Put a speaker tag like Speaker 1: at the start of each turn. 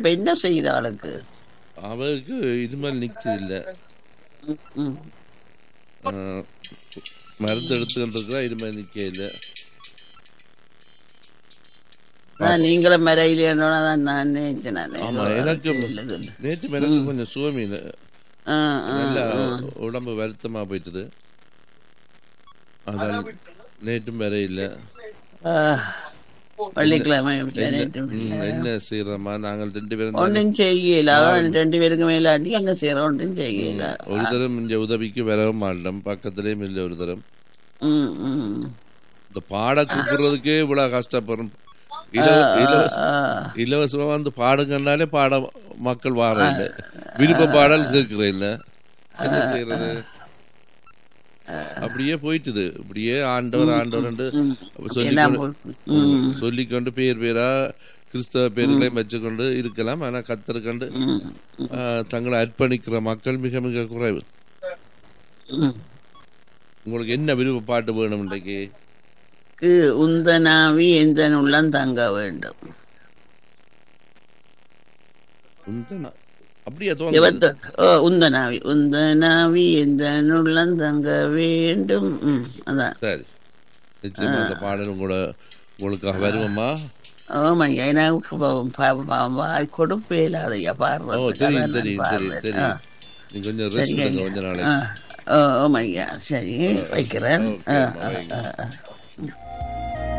Speaker 1: இப்ப என்ன செய்யுது ஆளுக்கு
Speaker 2: அவருக்கு இருமல் நிக்குது இல்ல
Speaker 1: ம், ம்.
Speaker 2: ஆஹ், மருந்து எடுத்துக்கிட்டு இருக்கிறா இருமல் நிக்க இல்ல
Speaker 1: நான் நீங்களும் மறையிலேன்னு தான் நான் நினைச்சேன் நான்
Speaker 2: ஆமா எனக்கு
Speaker 1: இல்ல, இல்ல.
Speaker 2: நேற்று எனக்கு கொஞ்சம் சுவமி
Speaker 1: ஆ, ஆ,
Speaker 2: நல்ல
Speaker 1: ஆ.
Speaker 2: உடம்பு வருத்தமா போயிட்டுது அதான் நேற்றும் வேற இல்ல
Speaker 1: ஆ, வெள்ளிக்கிழமை
Speaker 2: என்ன ம், என்ன செய்யறோமா நாங்கள் ரெண்டு பேரும் தானே.
Speaker 1: ஒன்றும் செய்யல அதான் ரெண்டு பேருக்கு மேலாண்டி அங்க செய்யற ஒன்றும் செய்யல
Speaker 2: ஒரு தரம் இங்க உதவிக்கு வரவும் மாட்டோம் பக்கத்துலயும் இல்லை ஒரு தரம்
Speaker 1: ம், ம்.
Speaker 2: இந்த பாட கூப்பிடுறதுக்கே இவ்வளவு கஷ்டப்படும் இலவ- இலவச-
Speaker 1: ஆ,
Speaker 2: இலவசமா வந்து பாடுங்கன்னாலே பாட மக்கள் வார இல்ல விருப்ப பாடல் கேட்கிற இல்ல என்ன செய்யறது அப்படியே போயிட்டுது இப்படியே ஆண்டவர் ஆண்டவர்
Speaker 1: எல்லாம்
Speaker 2: சொல்லி
Speaker 1: போய்- ம்,
Speaker 2: சொல்லிக்கொண்டு பேர் பேரா கிறிஸ்தவ பேர்களையும் வச்சுக்கொண்டு இருக்கலாம் ஆனா கத்தருக்கண்டு
Speaker 1: ம்,
Speaker 2: தங்களை அர்ப்பணிக்கிற மக்கள் மிக மிக குறைவு
Speaker 1: ம்.
Speaker 2: உங்களுக்கு என்ன விருப்ப பாட்டு வேணும் இன்றைக்கு
Speaker 1: க்கு உந்தனாவி எந்த உள்ளம் தங்க வேண்டும்
Speaker 2: உந்தனா- அப்படியே தோணுது
Speaker 1: இருபத்து ஓ உந்தனாவி உந்தனாவி எந்த உள்ளம் தங்க வேண்டும் ம், அதான்
Speaker 2: சரி நிச்சயமா அந்த பாடலும் கூட உங்களுக்காக வருவோமா
Speaker 1: ஆமாய்யா எனக்கு பாவம் பாவம் பாவம் வாய் கொடுப்பே இல்லாதையா
Speaker 2: ஓ
Speaker 1: பாடுறது
Speaker 2: தெரியும் தெரியும் தெரியும் தெரியும் நீ கொஞ்சம் ரெஸ்ட் எடுங்க கொஞ்ச நாளைக்கு
Speaker 1: ஆமாய்யா சரி வைக்கிறேன்
Speaker 2: ஓகே,
Speaker 1: ஆ,
Speaker 2: அம்மா,
Speaker 1: ஆ,
Speaker 2: வைங்க.
Speaker 1: ஆ, ஆ.